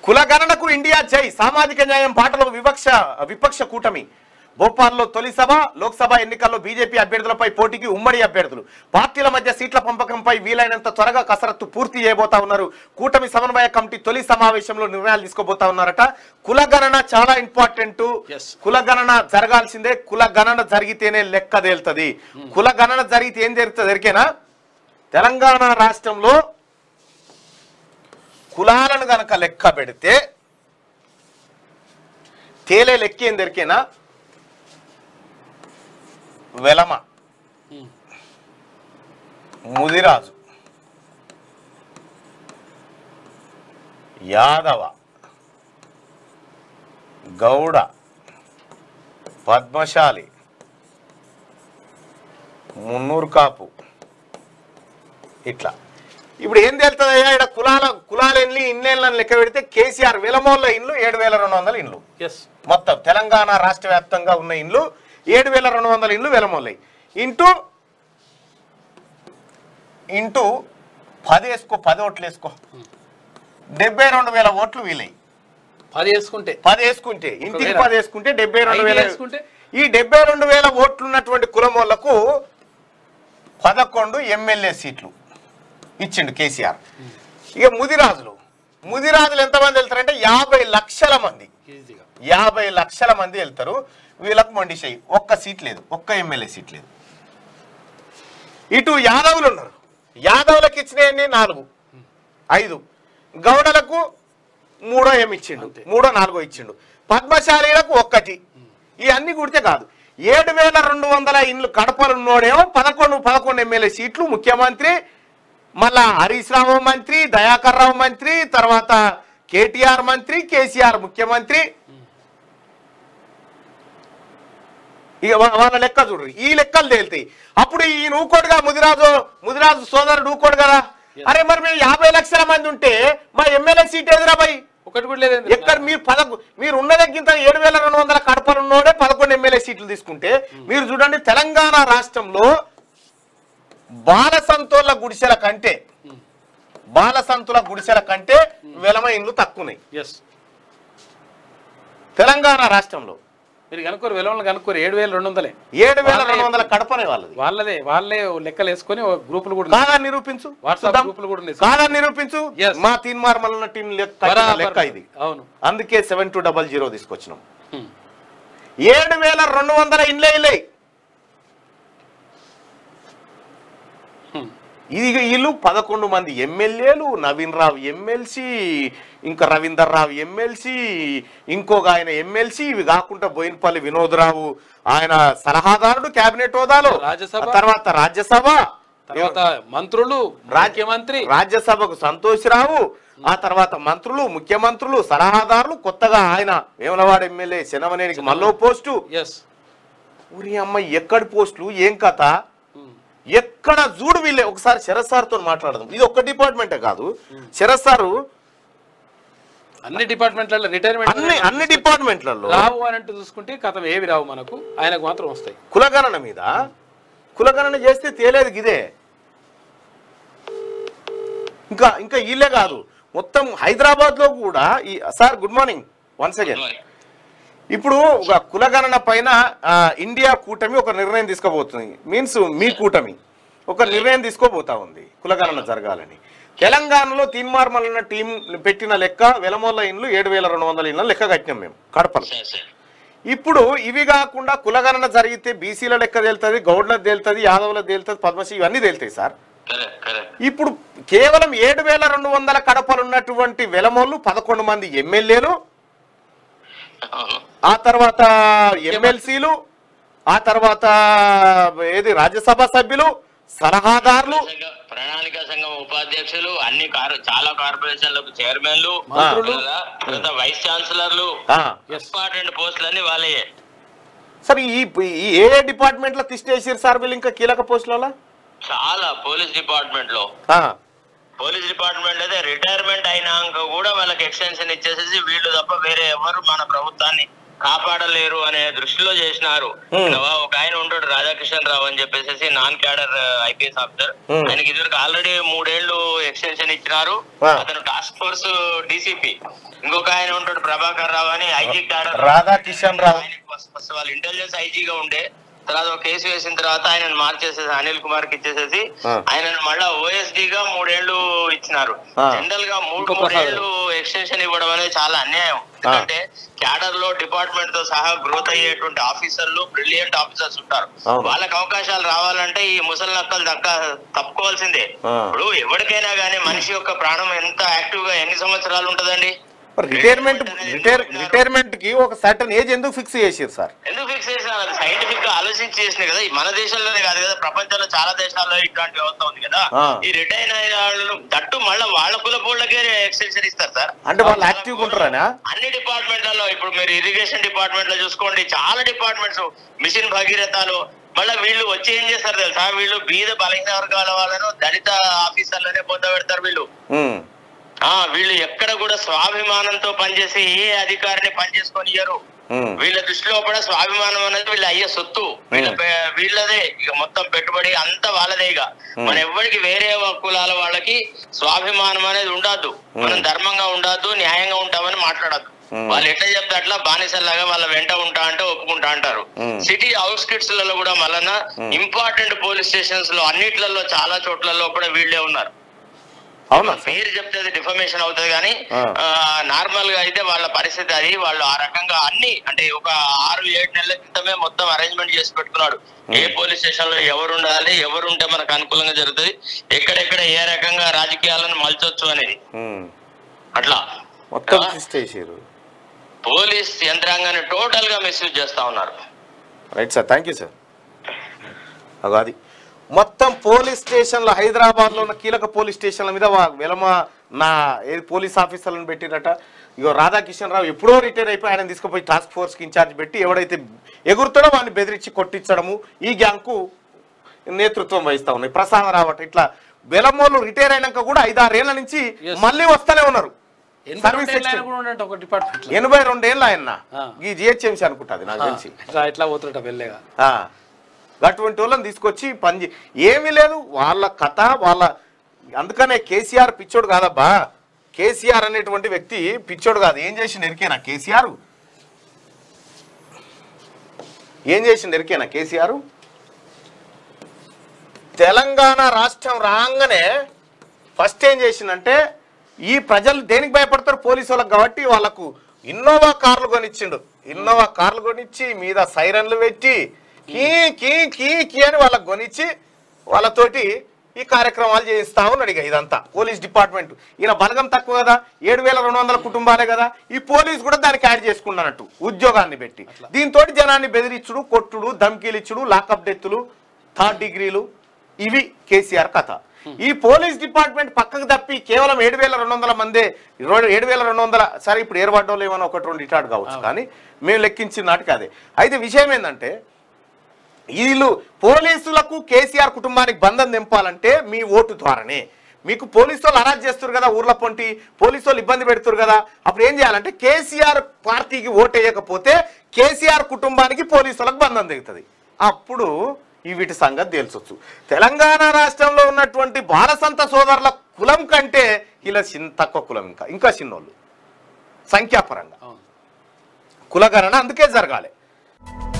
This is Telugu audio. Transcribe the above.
కులగణనకు ఇండియా జై సామాజిక న్యాయం పాటలో వివక్ష విపక్ష కూటమి భోపాల్లో తొలి సభ లోక్సభ ఎన్నికల్లో బీజేపీ అభ్యర్థులపై పోటీకి ఉమ్మడి అభ్యర్థులు పార్టీల మధ్య సీట్ల పంపకంపై వీలైనంత త్వరగా కసరత్తు పూర్తి చేయబోతా ఉన్నారు కూటమి సమన్వయ కమిటీ తొలి సమావేశంలో నిర్ణయాలు తీసుకోబోతా ఉన్నారట కులగణన చాలా ఇంపార్టెంట్ Yes. కులగణన జరగాల్సిందే కులగణన జరిగితేనే లెక్క తేలుతుంది కులగణన జరిగితే ఏం జరుగుతుంది ఎరికేనా తెలంగాణ రాష్ట్రంలో కులాలను గనక లెక్క పెడితే తేలే లెక్క ఏం దొరికేనా వెలమ ఉమ్. ముదిరాజు యాదవ గౌడ పద్మశాలి మున్నూరు కాపు ఇట్లా ఇప్పుడు ఏం తేలుతుందయ్యా ఇక్కడ కులాల కులాల ఇల్లు ఇన్నేళ్ళని లెక్క పెడితే కేసీఆర్ విలమోళ్ళ ఇండ్లు ఏడు వేల రెండు వందల ఇండ్లు ఎస్ మొత్తం తెలంగాణ రాష్ట్ర వ్యాప్తంగా ఉన్న ఇండ్లు ఏడు వేల రెండు వందల ఇండ్లు వెలమొల్లాయి ఇంటూ ఇంటూ పది వేసుకో పది ఓట్లు వేసుకో డెబ్బై రెండు వేల ఓట్లు వీలయ్యి పది వేసుకుంటే పది వేసుకుంటే ఇంటికి ఒకవేళ పది వేసుకుంటే డెబ్బై రెండు ఐదు వేల వేసుకుంటే? ఈ డెబ్బై రెండు వేల ఓట్లు ఉన్నటువంటి కులమోళ్లకు పదకొండు ఎమ్మెల్యే సీట్లు ఇచ్చిండు కేసీఆర్ ఇక ముదిరాజులు ముదిరాజులు ఎంతమంది వెళ్తారంటే యాభై లక్షల మంది ఈజీగా యాభై లక్షల మంది వెళ్తారు వీళ్ళకు మొండిషాయి ఒక్క సీట్ లేదు ఒక్క ఎమ్మెల్యే సీట్ లేదు ఇటు యాదవులు ఉన్నారు యాదవులకు ఇచ్చినవన్నీ నాలుగు ఐదు గౌడలకు మూడో ఏమి ఇచ్చిండు అంతే. మూడో నాలుగో ఇచ్చిండు పద్మశాలీలకు ఒక్కటి ఇవన్నీ కుడితే కాదు ఏడు వేల రెండు వందల ఇండ్లు కడపలున్నోడేమో పదకొండు పదకొండు ఎమ్మెల్యే సీట్లు ముఖ్యమంత్రి మళ్ళా హరీష్ రావు మంత్రి దయాకర్ రావు మంత్రి తర్వాత కేటీఆర్ మంత్రి కేసీఆర్ ముఖ్యమంత్రి ఇక వా- వాళ్ళ లెక్క చూడు ఈ లెక్కలు తేలుతాయి అప్పుడు ఈ నూకోడుగా ముదిరాజు ముదిరాజు సోదరుడు ఊకోడు కదా Yes. అరే మరి మేము యాభై లక్షల మంది ఉంటే మా ఎమ్మెల్యే సీట్ ఎదురా బాయ్ ఒకటి కూడా లేదండి ఎక్కడ మీరు పదకొ మీరు ఉన్న దగ్గర ఏడు వేల రెండు వందల కడపలు ఉన్నోడే పదకొండు ఎమ్మెల్యే సీట్లు తీసుకుంటే మీరు చూడండి తెలంగాణ రాష్ట్రంలో బాలసంతోళ్ళ గుడిసెల కంటే బాలసంతుల గుడిసెల కంటే వెలమ ఇండ్లు తక్కువన్నాయి ఎస్ తెలంగాణ రాష్ట్రంలో మీరు కనుక్కోరు వెలవలను కనుక్కోరు ఏడు వేల రెండు వందలే ఏడు వేల రెండు వందల కడపనే వాళ్ళది వాళ్ళదే వాళ్ళే లెక్కలు వేసుకొని ఒక గ్రూపులు కూడా ఉన్నాయి. కాదని నిరూపించు వాట్సాప్ చూద్దాం. గ్రూపులు కూడా ఉన్నాయి. కాదని నిరూపించు Yes. మా తీన్మార్ మల్లన్న టీం లెక్క బరాబర్. లెక్క ఇది అవును అందుకే సెవెన్ టూ డబల్ జీరో తీసుకొచ్చినాం హ్మ్. ఏడు వేల రెండు వందల ఇండ్లే ఇల్లే హ్మ్. ఇది వీళ్ళు పదకొండు మంది ఎమ్మెల్యేలు నవీన్ రావు ఎమ్మెల్సీ ఇంకా రవీందర్ రావు ఎమ్మెల్సీ ఇంకొక ఆయన ఎమ్మెల్సీ ఇవి కాకుండా బోయినపల్లి వినోద్ రావు ఆయన సలహాదారుడు కేబినెట్ హోదాలో రాజ్యసభ. ఆ తర్వాత రాజ్యసభ తర్వాత మంత్రులు ముఖ్యమంత్రి రాజ్యసభకు సంతోష్ రావు ఆ తర్వాత మంత్రులు ముఖ్యమంత్రులు సలహాదారులు కొత్తగా ఆయన వేములవాడ ఎమ్మెల్యే శనవనేనికి మల్లో పోస్టు ఎస్ ఊరి అమ్మ ఎక్కడి పోస్టులు ఏం కథ ఎక్కడ చూడు వీళ్ళే ఒకసారి శరత్ సార్తో మాట్లాడదాం ఇది ఒక్క డిపార్ట్మెంటే కాదు శరత్ సారు అన్ని డిపార్ట్మెంట్లలో రిటైర్మెంట్ అన్ని అన్ని డిపార్ట్మెంట్లలో రావు అని అంటూ చూసుకుంటే కథం ఏవి రావు మనకు ఆయనకు మాత్రం వస్తాయి కులగణన మీద కులగణన చేస్తే తేలేదు గిదే ఇంకా ఇంకా వీళ్ళే కాదు మొత్తం హైదరాబాద్ లో కూడా ఈ sir good morning once again ఇప్పుడు ఒక కులగణన పైన ఆ, ఇండియా కూటమి ఒక నిర్ణయం తీసుకోబోతుంది మీన్స్ మీ కూటమి ఒక నిర్ణయం తీసుకోబోతా ఉంది కులగణన జరగాలని తెలంగాణలో తీన్మార్మలన్న టీం పెట్టిన లెక్క వెలమొల్ల ఇండ్లు ఏడు వేల రెండు వందల ఇండ్ల లెక్క కట్టినాం మేము కడపలో సరే సరే ఇప్పుడు ఇవి కాకుండా కులగణన జరిగితే బీసీల లెక్క తేలుతుంది గౌడ్లకు తేలుతుంది యాదవులకు తేలుతుంది పద్మశ్రీ ఇవన్నీ తేలుతాయి సార్ కరెక్ట్ కరెక్ట్ ఇప్పుడు కేవలం ఏడు వేల రెండు వందల కడపలు ఉన్నటువంటి వెలమోళ్ళు పదకొండు మంది ఎమ్మెల్యేలు అవును ఆ తర్వాత ఎమ్మెల్సీలు ఆ తర్వాత ఏది రాజ్యసభ సభ్యులు సలహాదారులు సంఘ- ప్రణాళిక సంఘం ఉపాధ్యక్షులు అన్ని కార్ చాలా కార్పొరేషన్లకు చైర్మన్లు మంత్రులు. కదా, తర్వాత వైస్ ఛాన్సలర్లు ఆ, ఎస్ ఇంపార్టెంట్ పోస్టులన్నీ వాళ్ళే సరే ఈ ఈ ఏ ఏ డిపార్ట్మెంట్లో తిష్టేసారు సార్ వీళ్ళు ఇంకా కీలక పోస్టులలో చాలా పోలీస్ డిపార్ట్మెంట్ లో ఆ, పోలీస్ డిపార్ట్మెంట్ అయితే రిటైర్మెంట్ అయినాక కూడా వాళ్ళకి ఎక్స్టెన్షన్ ఇచ్చేసేసి వీళ్ళు తప్ప వేరే ఎవరు మన ప్రభుత్వాన్ని కాపాడలేరు అనే దృష్టిలో చేసినారు Hmm. ఇన్నవా ఒక ఆయన ఉంటాడు రాధాకిషన్ రావు అని చెప్పేసి non cadre IPS officer Hmm. ఆయనకి ఇదివరకు ఆల్రెడీ మూడేళ్లు ఎక్స్టెన్షన్ ఇచ్చినారు Ah. అతను టాస్క్ ఫోర్స్ డీసీపీ ఇంకొక ఆయన ఉంటాడు ప్రభాకర్ రావు అని ఐజీ క్యాడర్ రాధాకిషన్ రావు ఆయనకి ఫస్ట్ ఫస్ట్ వాళ్ళు ఇంటెలిజెన్స్ ఐజీగా ఉండే తర్వాత ఒక కేసు వేసిన తర్వాత ఆయనను మార్చేసేసి అనిల్ కుమార్ కి ఇచ్చేసేసి ఆ. ఆయనను మళ్ళా ఓఎస్డి గా మూడేళ్లు ఇచ్చినారు ఆ. జనరల్ గా మూడు ఇంకో ప్రసాద్. మూడేళ్లు ఎక్స్టెన్షన్ ఇవ్వడం అనేది చాలా అన్యాయం ఎందుకంటే క్యాడర్ లో డిపార్ట్మెంట్ తో సహా గ్రోత్ అయ్యేటువంటి ఆఫీసర్లు బ్రిలియంట్ ఆఫీసర్స్ ఉంటారు అవును. వాళ్ళకి అవకాశాలు రావాలంటే ఈ ముసలి నక్కలు దక్క తప్పుకోవాల్సిందే ఆ. ఇప్పుడు ఎవరికైనా గానీ మనిషి యొక్క ప్రాణం ఎంత యాక్టివ్ గా ఎన్ని సంవత్సరాలు ఉంటదండి రిటైర్మెంట్ రిటైర్ రిటైర్మెంట్ కి ఒక సర్టన్ ఏజ్ ఎందుకు ఫిక్స్ చేసారు సార్ ఎందుకు ఫిక్స్ చేసినారు అది సైంటిఫిక్ గా ఆలోచించి చేసింది కదా ఈ మన దేశంలోనే కాదు కదా ప్రపంచంలో చాలా దేశాల్లో ఇట్లాంటి వ్యవస్థ ఉంది కదా ఆ. ఈ రిటైర్ అయిన వాళ్ళు దట్టు మళ్ళీ వాళ్ళ కులపోళ్ళకే ఎక్స్టెన్షన్ ఇస్తారు సార్ అంటే వాళ్ళు యాక్టివ్గా ఉంటారనా అన్ని డిపార్ట్మెంట్లలో ఇప్పుడు మీరు ఇరిగేషన్ డిపార్ట్మెంట్ లో చూసుకోండి చాలా డిపార్ట్మెంట్స్ మిషన్ భగీరథలు మళ్ళీ వీళ్ళు వచ్చి ఏం చేస్తారు తెలుసా వీళ్ళు బీద బలహీన వర్గాల వాళ్ళను దళిత ఆఫీసర్లనే పొంద పెడతారు వీళ్ళు ఉమ్, ఆ వీళ్ళు ఎక్కడ కూడా స్వాభిమానంతో పనిచేసి ఏ అధికారిని పనిచేసుకొని ఇయ్యరు ఉమ్, వీళ్ళ దృష్టిలో కూడా స్వాభిమానం అనేది వీళ్ళ అయ్యే సొత్తు వీళ్ళ పె- వీళ్ళదే ఇక మొత్తం పెట్టుబడి అంతా వాళ్ళదే ఇక మన ఎవ్వరికి వేరే కులాల వాళ్ళకి స్వాభిమానం అనేది ఉండద్దు మనం ధర్మంగా ఉండద్దు న్యాయంగా ఉంటామని మాట్లాడద్దు Hmm. వాళ్ళు ఎట్లా చెప్తే అట్లా బానిసల్లాగా వాళ్ళ వెంట ఉంటా అంటే ఒప్పుకుంటా అంటారు Hmm. సిటీ అవుట్స్కిట్స్ లలో కూడా మళ్ళా ఇంపార్టెంట్ పోలీస్ స్టేషన్స్ లో అన్నిట్లలో చాలా చోట్లలో కూడా వీళ్ళే ఉన్నారు అవునా సార్ పేరు చెప్తే అది డిఫర్మేషన్ అవుతుంది కానీ ఆ. నార్మల్ గా అయితే వాళ్ళ పరిస్థితి అది వాళ్ళు ఆ రకంగా అన్ని అంటే ఒక ఆరు ఏడు నెలల క్రితమే మొత్తం అరేంజ్మెంట్ చేసి పెట్టుకున్నాడు ఏ పోలీస్ స్టేషన్ లో ఎవరు ఉండాలి ఎవరు ఉంటే మనకు అనుకూలంగా జరుగుతుంది ఎక్కడెక్కడ ఏ రకంగా రాజకీయాలను మలచొచ్చు అనేది ఉమ్, అట్లా మొత్తం ఆ, ఫిక్స్ చేసారు పోలీస్ యంత్రాంగాన్ని టోటల్ గా మిస్యూజ్ చేస్తా ఉన్నారు right sir thank you sir అగో అది మొత్తం పోలీస్ స్టేషన్ల హైదరాబాద్లో ఉన్న కీలక పోలీస్ స్టేషన్ల మీద వా- వెలమ నా ఏది పోలీస్ ఆఫీసర్లను పెట్టిరట ఇగో రాధాకిషన్ రావు ఎప్పుడో రిటైర్ అయిపోయి ఆయన తీసుకుపోయి టాస్క్ ఫోర్స్కి ఇన్ఛార్జ్ పెట్టి ఎవడైతే ఎగురుతాడో వాడిని బెదిరించి కొట్టించడము ఈ గ్యాంగ్కు నేతృత్వం వహిస్తా ఉన్నాయి ప్రసాద్ రావట ఇట్లా వెలమోళ్ళు రిటైర్ అయినాక కూడా ఐదారేళ్ల నుంచి Yes. మళ్ళీ వస్తూనే ఉన్నారు ఎనభై సర్వీస్ రెండేళ్ళ ఆయన ఎక్స్టెండ్. కూడా ఉన్నట్టు ఒక డిపార్ట్మెంట్ ఎనభై రెండేళ్ళు ఆయన ఆ. ఈ జిహెచ్ఎంసీ అనుకుంటుంది నాకు తెలిసి ఇట్లా ఇట్లా పోతున్నట్టు వెళ్ళేగా ఆ, అటువంటి వాళ్ళని తీసుకొచ్చి పని చే- ఏమీ లేదు వాళ్ళ కథ వాళ్ళ అందుకనే కేసీఆర్ పిచ్చోడు కాదబ్బా కేసీఆర్ అనేటువంటి వ్యక్తి పిచ్చోడు కాదు ఏం చేసిండు ఎరికేనా కేసీఆర్ ఏం చేసిండు ఎరికేనా కేసీఆర్ తెలంగాణ రాష్ట్రం రాగానే ఫస్ట్ ఏం చేసిందంటే ఈ ప్రజలు దేనికి భయపడతారు పోలీసు వాళ్ళకి కాబట్టి వాళ్ళకు ఇన్నోవా కార్లు కొనిచ్చిండు ఇన్నోవా కార్లు కొనిచ్చి మీద సైరన్లు పెట్టి కీ కీ కీ కీ అని వాళ్ళకి కొనిచ్చి వాళ్ళతోటి ఈ కార్యక్రమాలు చేయిస్తా ఉన్నాడు ఇక ఇదంతా పోలీస్ డిపార్ట్మెంట్ ఈయన బలగం తక్కువ కదా ఏడు వేల రెండు వందల కుటుంబాలే కదా ఈ పోలీస్ కూడా దానికి యాడ్ చేసుకున్నట్టు ఉద్యోగాన్ని పెట్టి దీంతో జనాన్ని బెదిరించుడు కొట్టుడు ధమ్కీలు ఇచ్చుడు లాకప్ డెత్తులు థర్డ్ డిగ్రీలు ఇవి కేసీఆర్ కథ ఈ పోలీస్ డిపార్ట్మెంట్ పక్కకు తప్పి కేవలం ఏడు వేల రెండు వందల మందే ఏడు వేల రెండు వందల సరే ఇప్పుడు ఏర్పడ్డోళ్ళు ఏమైనా ఒకటి రెండు రిటార్డ్ కావచ్చు కానీ మేము లెక్కించిన నాటికి అదే అయితే విషయం ఏంటంటే వీళ్ళు పోలీసులకు కేసీఆర్ కుటుంబానికి బంధం తెంపాలంటే మీ ఓటు ద్వారానే మీకు పోలీసు వాళ్ళు అరెస్ట్ చేస్తారు కదా ఊర్ల పొంటి పోలీసు వాళ్ళు ఇబ్బంది పెడుతురు కదా అప్పుడు ఏం చేయాలంటే కేసీఆర్ పార్టీకి ఓటు వేయకపోతే కేసీఆర్ కుటుంబానికి పోలీసు వాళ్ళకి బంధం దిగుతుంది అప్పుడు ఈ వీటి సంగతి తేల్చొచ్చు తెలంగాణ రాష్ట్రంలో ఉన్నటువంటి బాలసంత సోదరుల కులం కంటే ఇలా చిన్న తక్కువ కులం ఇంకా ఇంకా చిన్నోళ్ళు సంఖ్యాపరంగా అవును కులగణన అందుకే జరగాలి